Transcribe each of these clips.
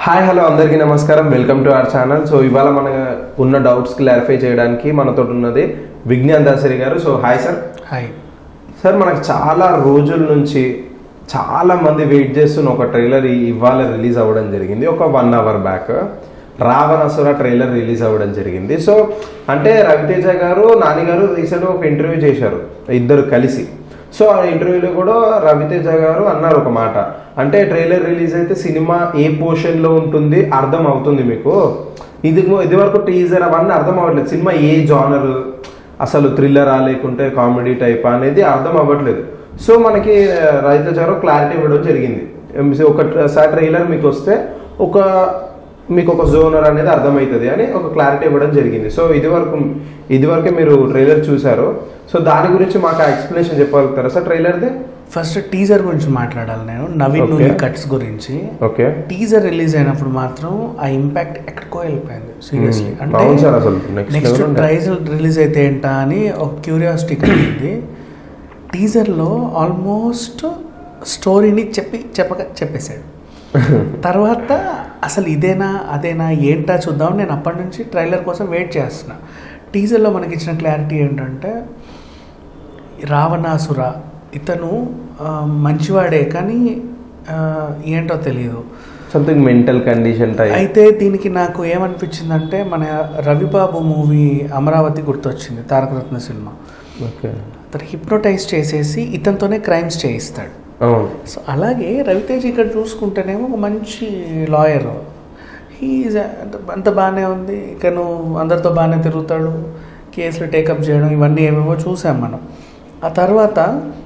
Hi hello అందరికీ నమస్కారం welcome to our channel so ఇవాళ మన ఉన్న డౌట్స్ క్లారిఫై చేయడానికి మనతో ఉన్నది Vignan Dasari garu so hi sir hi sir మనకు చాలా రోజుల నుంచి చాలా మంది వెయిట్ చేస్తున్న ఒక ట్రైలర్ ఇవాళ రిలీజ్ అవ్వడం జరిగింది ఒక one hour back Ravanasura trailer release అవ్వడం జరిగింది సో అంటే రవితేజ గారు నాని గారు రీసెంట్గా ఒక ఇంటర్వ్యూ చేశారు ఇద్దరు కలిసి సో ఆ ఇంటర్వ్యూలో కూడా రవితేజ గారు అన్నారు ఒక మాట అంటే ట్రైలర్ రిలీజ్ అయితే సినిమా ఏ పోర్షన్లో ఉంటుంది అర్థం అవుతుంది మీకు ఇది ఇది వరకు టీజర్ అవన్నీ అర్థం అవ్వట్లేదు సినిమా ఏ జానర్ అసలు థ్రిల్లరా లేకుంటే కామెడీ టైప్ అనేది అర్థం అవ్వట్లేదు సో మనకి రవితేజ గారు క్లారిటీ ఇవ్వడం జరిగింది ఎం- ఒకసారి ట్రైలర్ మీకు వస్తే ఒక మీకు ఒక జోనర్ అనేది అర్థమవుతుంది అని ఒక క్లారిటీ ఇవ్వడం జరిగింది సో ఇది వరకు ఇది వరకే మీరు ట్రైలర్ చూసారు సో దాని గురించి మాకు ఎక్స్ప్లెనేషన్ చెప్పగలుగుతారా సార్ ట్రైలర్ది ఫస్ట్ టీజర్ గురించి మాట్లాడాలి నేను నవీన్ Okay. నూరి కట్స్ గురించి ఓకే టీజర్ రిలీజ్ అయినప్పుడు మాత్రం ఆ ఇంపాక్ట్ ఎక్కడికో వెళ్ళిపోయింది సీరియస్లీ Hmm. అవును సార్ అసలు next నెక్స్ట్ level ఉండే. ట్రైజర్ రిలీజ్ అయితే ఏంటా అని ఒక క్యూరియాసిటీ కలిగింది టీజర్లో ఆల్మోస్ట్ స్టోరీని చెప్పి చెప్పక చెప్పేశాడు తర్వాత అసలు ఇదేనా అదేనా ఏంటా చూద్దాం నేను అప్పటి నుంచి ట్రైలర్ కోసం వెయిట్ చేస్తున్నా టీజర్లో మనకి ఇచ్చిన క్లారిటీ ఏంటంటే రావణాసుర ఇతను ఆ, మంచివాడే కానీ ఆ, ఏంటో తెలియదు సంథింగ్ మెంటల్ కండిషన్ టైప్ అయితే దీనికి నాకు ఏమనిపించిందంటే మన రవిబాబు మూవీ అమరావతి గుర్తొచ్చింది తారకరత్న సినిమా ఓకే అతను హిప్నోటైజ్ చేసేసి ఇతనితోనే క్రైమ్స్ చేయిస్తాడు అవును సో అలాగే రవితేజ్ ఇక్కడ చూసుకుంటేనేమో ఒక మంచి లాయర్ హీజ్ అంత బాగానే ఉంది ఇకను అందరితో బాగానే తిరుగుతాడు కేసులు టేకప్ చేయడం ఇవన్నీ ఏమేమో చూసాం మనం ఆ తర్వాత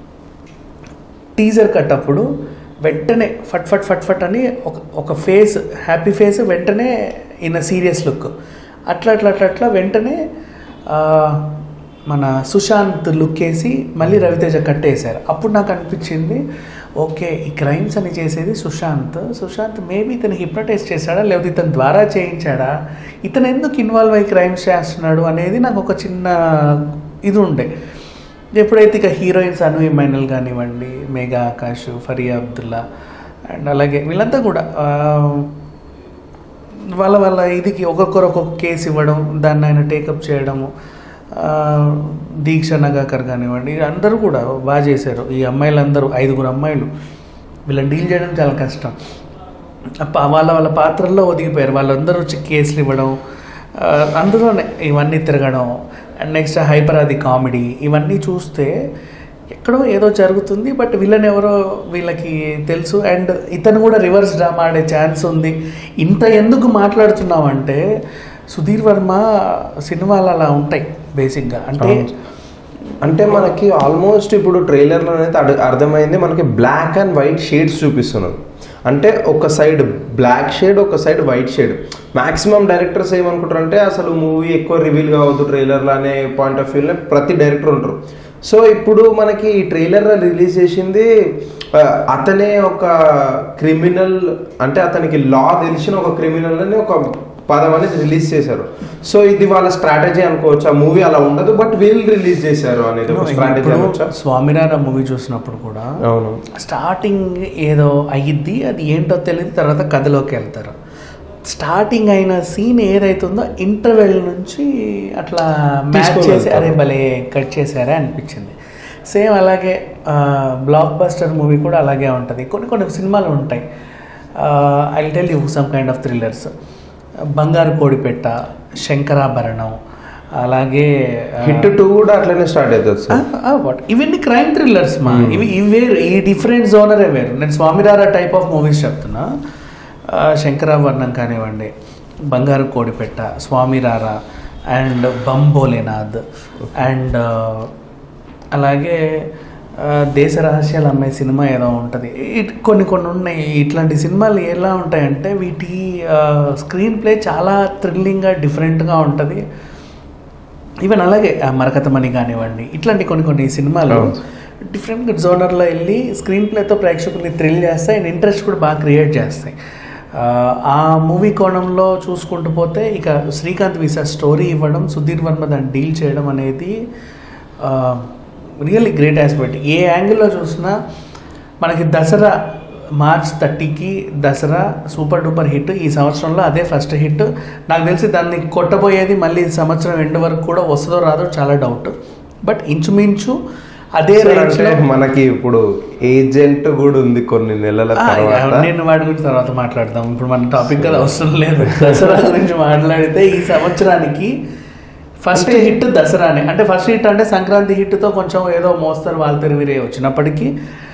టీజర్ కట్ అప్పుడు వెంటనే ఫట్ ఫట్ ఫట్ ఫట్ అని ఒక ఒక ఫేస్ హ్యాపీ ఫేస్ వెంటనే ఇన్ సీరియస్ లుక్ అట్లా అట్లా అట్లా అట్లా వెంటనే ఆ, మన సుశాంత్ లుక్ వేసి మళ్ళీ రవితేజ కట్టేశారు అప్పుడు నాకు అనిపించింది ఓకే ఈ క్రైమ్స్ అని చేసేది సుశాంత్ సుశాంత్ మేబీ ఇతను హిప్నటైజ్ చేశాడా లేకపోతే ఇతని ద్వారా చేయించాడా ఇతను ఎందుకు ఇన్వాల్వ్ అయ్యి క్రైమ్స్ చేస్తున్నాడు అనేది నాకు ఒక చిన్న ఇది ఉండే ఎప్పుడైతే ఇక హీరోయిన్స్ అను ఇమైనల్ కానివ్వండి మేఘా ఆకాష్ ఫరియా అబ్దుల్లా అండ్ అలాగే వీళ్ళంతా కూడా ఆ, వాళ్ళ వాళ్ళ ఇదికి ఒక్కొక్కరు ఒక్కొక్క కేసు ఇవ్వడం దాన్ని ఆయన టేకప్ చేయడము ఆ, దీక్ష నగాకర్ కానివ్వండి అందరూ కూడా బాగా చేశారు ఈ అమ్మాయిలందరూ ఐదుగురు అమ్మాయిలు వీళ్ళని డీల్ చేయడం చాలా కష్టం అప్ప- వాళ్ళ వాళ్ళ పాత్రల్లో ఒదిగిపోయారు వాళ్ళందరూ వచ్చి కేసులు ఇవ్వడం ఆ, అందులోనే ఇవన్నీ తిరగడం అండ్ నెక్స్ట్ హైపరాది కామెడీ ఇవన్నీ చూస్తే ఎక్కడో ఏదో జరుగుతుంది బట్ వీళ్ళని ఎవరో వీళ్ళకి తెలుసు అండ్ ఇతను కూడా రివర్స్ డ్రామా ఆడే ఛాన్స్ ఉంది ఇంత ఎందుకు మాట్లాడుతున్నామంటే సుధీర్ వర్మ సినిమాలు అలా ఉంటాయి బేసిక్గా అంటే అవును. అంటే మనకి ఆల్మోస్ట్ ఇప్పుడు ట్రైలర్లో అయితే అడ- అర్థమైంది మనకి బ్లాక్ అండ్ వైట్ షేడ్స్ చూపిస్తున్నారు అంటే ఒక సైడ్ బ్లాక్ షేడ్ ఒక side white shade maximum directors ఏమనుకుంటారంటే అసలు మూవీ ఎక్కువ రివీల్ కావద్దు ట్రైలర్లో అనే పాయింట్ ఆఫ్ వ్యూలో ప్రతి డైరెక్టర్ ఉంటారు సో ఇప్పుడు మనకి ఈ ట్రైలర్ రిలీజ్ చేసింది ఆ, అతనే ఒక క్రిమినల్ అంటే అతనికి లా తెలిసిన ఒక క్రిమినల్ అని ఒక పదం అనేది రిలీజ్ చేశారు సో ఇది వాళ్ళ స్ట్రాటజీ అనుకోవచ్చు ఆ మూవీ అలా ఉండదు బట్ వీళ్ళు రిలీజ్ చేశారు అనేది ఒక స్ట్రాటజీ ఇప్పుడు అనొచ్చా స్వామినారాయణ మూవీ చూసినప్పుడు కూడా అవును స్టార్టింగ్ ఏదో అయ్యిద్ది అది ఏంటో తెలియదు తర్వాత కథలోకి వెళ్తారు స్టార్టింగ్ అయిన సీన్ ఏదైతుందో ఇంటర్వెల్ నుంచి అట్లా మ్యాచ్ తీసుకొని చేసి వెళ్తారు. అరే భలే కట్ చేశారా అనిపించింది సేమ్ అలాగే బ్లాక్ బస్టర్ మూవీ కూడా అలాగే ఉంటుంది కొన్ని కొన్ని సినిమాలు ఉంటాయి I tell you some kind of thrillers Bangaru Kodipetta Shankarabharanam అలాగే ఆ, హిట్ టూ కూడా అట్లనే స్టార్ట్ అవుతుంది సార్ వాట్ ఇవన్నీ క్రైమ్ థ్రిల్లర్స్ మా ఇవి ఇవి వేరు ఈ డిఫరెంట్ జోనరే వేరు నేను స్వామిరారా టైప్ ఆఫ్ మూవీస్ చెప్తున్నా ఆ, శంకరాభరణం కానివ్వండి బంగారు కోడిపెట్ట స్వామిరారా అండ్ బంబోలేనాథ్ అండ్ అలాగే ఆ, దేశ రహస్యాలు అమ్మే సినిమా ఏదో ఉంటుంది ఇట్- కొన్ని కొన్ని ఉన్నాయి ఇట్లాంటి సినిమాలు ఎలా ఉంటాయంటే వీటి స్క్రీన్ ప్లే చాలా థ్రిల్లింగ్గా డిఫరెంట్గా ఉంటుంది ఈవెన్ అలాగే ఆ మరకతమణి కానివ్వండి ఇట్లాంటి కొన్ని కొన్ని సినిమాలు అవును. డిఫరెంట్ జోనర్లో వెళ్ళి స్క్రీన్ ప్లేతో ప్రేక్షకుల్ని థ్రిల్ చేస్తాయి అండ్ ఇంట్రెస్ట్ కూడా బాగా క్రియేట్ చేస్తాయి ఆ, ఆ మూవీ కోణంలో చూసుకుంటూ పోతే ఇక శ్రీకాంత్ వీసా స్టోరీ ఇవ్వడం సుధీర్ వర్మ దాన్ని డీల్ చేయడం అనేది రియల్లీ గ్రేట్ ఆస్పెక్ట్ ఏ యాంగిల్లో చూసినా మనకి దసరా మార్చ్ థర్టీకి దసరా సూపర్ డూపర్ హిట్ ఈ సంవత్సరంలో అదే ఫస్ట్ హిట్ నాకు తెలిసి దాన్ని కొట్టబోయేది మళ్ళీ ఈ సంవత్సరం ఎండ్ వరకు కూడా వస్తుందో రాదో చాలా డౌట్ బట్ ఇంచుమించు అదే Sir, range అంటే లో మనకి ఇప్పుడు ఏజెంట్ కూడా ఉంది కొన్ని నెలల ఆ, తర్వాత నేను వాటి గురించి తర్వాత మాట్లాడదాం ఇప్పుడు మన టాపిక్ కదా అవసరం లేదు దసరా గురించి మాట్లాడితే ఈ సంవత్సరానికి ఫస్ట్ హిట్ దసరానే అంటే ఫస్ట్ హిట్ అంటే సంక్రాంతి హిట్తో కొంచెం ఏదో మోస్తరు వాళ్ళతెరి వీరే వచ్చినప్పటికీ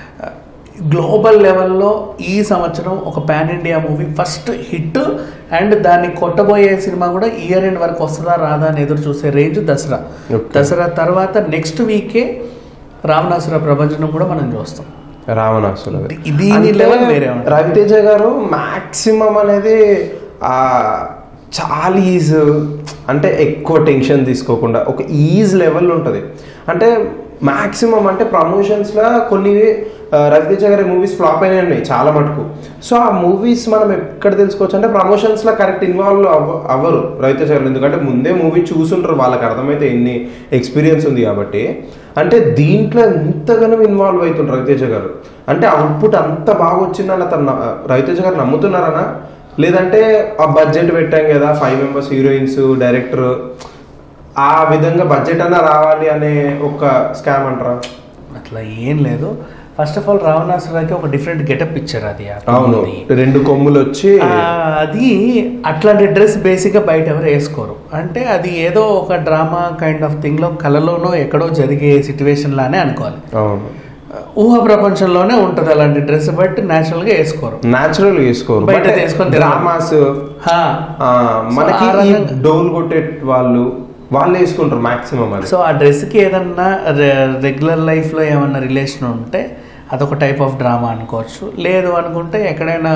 గ్లోబల్ లెవెల్లో ఈ సంవత్సరం ఒక pan India movie first hit and దాన్ని కొట్టబోయే సినిమా కూడా ఇయర్ ఎండ్ వరకు వస్తుందా రాదా అని ఎదురు చూసే రేంజ్ దసరా Okay. దసరా తర్వాత నెక్స్ట్ వీకే రావణాసుర ప్రభంజనం కూడా మనం చూస్తాం రావణాసురుడు ఇది అంటే లెవెల్ వేరే ఉంటుంది. రవితేజ గారు మాక్సిమం అనేది ఆ చాలా ఈజ్ అంటే ఎక్కువ టెన్షన్ తీసుకోకుండా ఒక ఈజ్ లెవెల్ ఉంటుంది అంటే మాక్సిమం అంటే ప్రమోషన్స్లో కొన్ని ఆ, రవితేజ గారి మూవీస్ ఫ్లాప్ అయినాయి ఉన్నాయి చాలా మటుకు సో ఆ మూవీస్ మనం ఎక్కడ తెలుసుకోవచ్చు అంటే ప్రమోషన్స్లో కరెక్ట్ ఇన్వాల్వ్ అవ్వ అవ్వరు రవితేజ గారు ఎందుకంటే ముందే మూవీ చూసుంటారు వాళ్ళకి అర్థమైతే ఎన్ని ఎక్స్పీరియన్స్ ఉంది కాబట్టి అంటే దీంట్లో ఎంతగానో ఇన్వాల్వ్ అవుతుంటారు రవితేజ గారు అంటే అవుట్పుట్ అంత బాగా వచ్చిందని అతను న- రవితేజ గారు నమ్ముతున్నారనా లేదంటే ఆ బడ్జెట్ పెట్టాం కదా ఫైవ్ మెంబర్స్ హీరోయిన్స్ డైరెక్టర్ ఆ విధంగా బడ్జెట్ అన్నా రావాలి అనే ఒక స్కామ్ అంటారా అట్లా ఏం లేదు ఫస్ట్ ఆఫ్ ఆల్ రావణాసురాకి ఒక డిఫరెంట్ గెటప్ ఇచ్చారు అది ఆ అవును కొమ్ముది. రెండు కొమ్ములు వచ్చి ఆ, అది అట్లాంటి డ్రెస్ బేసిక్గా బయట ఎవరు వేసుకోరు అంటే అది ఏదో ఒక డ్రామా కైండ్ ఆఫ్ థింగ్లో కళలోనో ఎక్కడో జరిగే సిచ్యువేషన్ లానే అనుకోవాలి అవును ఊహ ప్రపంచంలోనే ఉంటుంది అలాంటి డ్రెస్ బట్ న్యాచురల్గా వేసుకోరు న్యాచురల్ చేసుకోరు బయట తీసుకొని తిరగరు. డ్రామాస్ హా. మనకి ఆ ఈ రకంగా- డోల్ కొట్టే వాళ్ళు వాళ్ళు వేసుకుంటారు మాక్సిమం అది సో ఆ డ్రెస్కి ఏదన్నా రెగ్యులర్ లైఫ్లో ఏమన్నా రిలేషన్ ఉంటే అదొక టైప్ ఆఫ్ డ్రామా అనుకోవచ్చు లేదు అనుకుంటే ఎక్కడైనా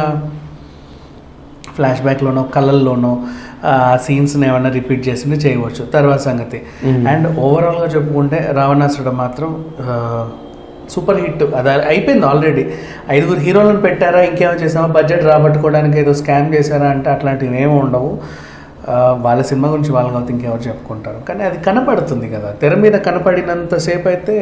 ఫ్లాష్ బ్యాక్లోనో కళల్లోనో ఆ సీన్స్ని ఏమైనా రిపీట్ చేసి చేయవచ్చు తర్వాత సంగతి Mhm. అండ్ ఓవరాల్గా చెప్పుకుంటే రావణాసుడు మాత్రం సూపర్ హిట్ అది అయిపోయింది ఆల్రెడీ ఐదుగురు హీరోలను పెట్టారా ఇంకేమో చేసామా బడ్జెట్ రాబట్టుకోవడానికి ఏదో స్కామ్ చేశారా అంటే అట్లాంటివి ఏమి ఉండవు ఆ, వాళ్ళ సినిమా గురించి వాళ్ళ కాబట్టి ఇంకెవరు చెప్పుకుంటారు కానీ అది కనపడుతుంది కదా తెర మీద కనపడినంతసేపు అయితే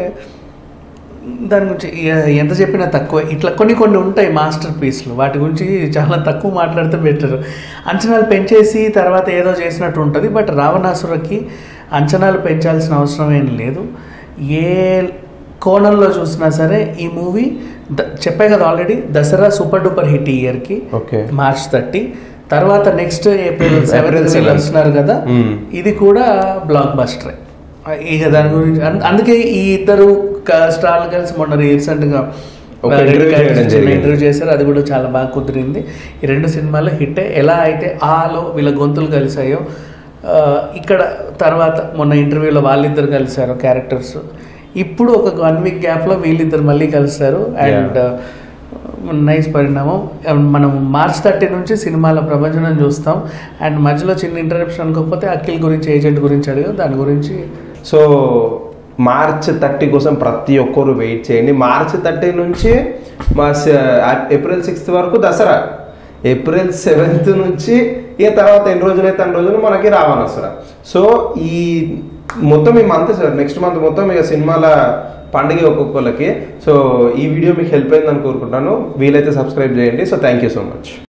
దాని గురించి ఎ- ఎంత చెప్పినా తక్కువ ఇట్లా కొన్ని కొన్ని ఉంటాయి మాస్టర్ పీస్లు వాటి గురించి చాలా తక్కువ మాట్లాడితే బెటర్ అంచనాలు పెంచేసి తర్వాత ఏదో చేసినట్టు ఉంటుంది బట్ రావణాసురకి అంచనాలు పెంచాల్సిన అవసరం ఏం లేదు ఏ కోణంలో చూసినా సరే ఈ మూవీ ద- చెప్పే కదా already Dasara super duper hit ఈ ఇయర్కి ఓకే మార్చ్ థర్టీ తర్వాత next April April seventh 7th. వస్తున్నారు కదా Hmm. ఇది కూడా బ్లాక్ బస్టర్ ఇక దాని గురించి అన్- అందుకే ఈ ఇద్దరు స్టార్లు కలిసి మొన్న రీసెంట్గా ఒక interview చేయడం జరిగింది. ఇంటర్వ్యూ చేశారు అది కూడా చాలా బాగా కుదిరింది ఈ రెండు సినిమాలు హిట్ ఎలా అయితే ఆలో వీళ్ళ గొంతులు కలిసాయో ఆ, ఇక్కడ తర్వాత మొన్న ఇంటర్వ్యూలో వాళ్ళిద్దరు కలిశారు క్యారెక్టర్స్ ఇప్పుడు ఒక వన్ వీక్ గ్యాప్లో వీళ్ళిద్దరు మళ్ళీ కలిశారు అండ్ నైస్ పరిణామం And మనం మార్చ్ థర్టీ నుంచి సినిమాల ప్రపంచం చూస్తాం అండ్ మధ్యలో చిన్న ఇంటరప్షన్ అనుకోకపోతే అఖిల్ గురించి ఏజెంట్ గురించి అడిగాం దాని గురించి సో మార్చ్ థర్టీ కోసం ప్రతి ఒక్కరు వెయిట్ చేయండి మార్చ్ థర్టీ నుంచి మా స- ఏప్రిల్ సిక్స్త్ వరకు దసరా ఏప్రిల్ సెవెంత్ నుంచి ఇక తర్వాత ఎన్ని రోజులు అయితే అన్ని రోజులు మనకి రావణాసుర సో ఈ మొత్తం ఈ మంత్ సార్ నెక్స్ట్ మంత్ మొత్తం ఇక సినిమాల పండుగ ఒక్కొక్కరికి సో ఈ వీడియో మీకు హెల్ప్ అయిందని కోరుకుంటాను వీలైతే సబ్స్క్రైబ్ చేయండి so thank you so much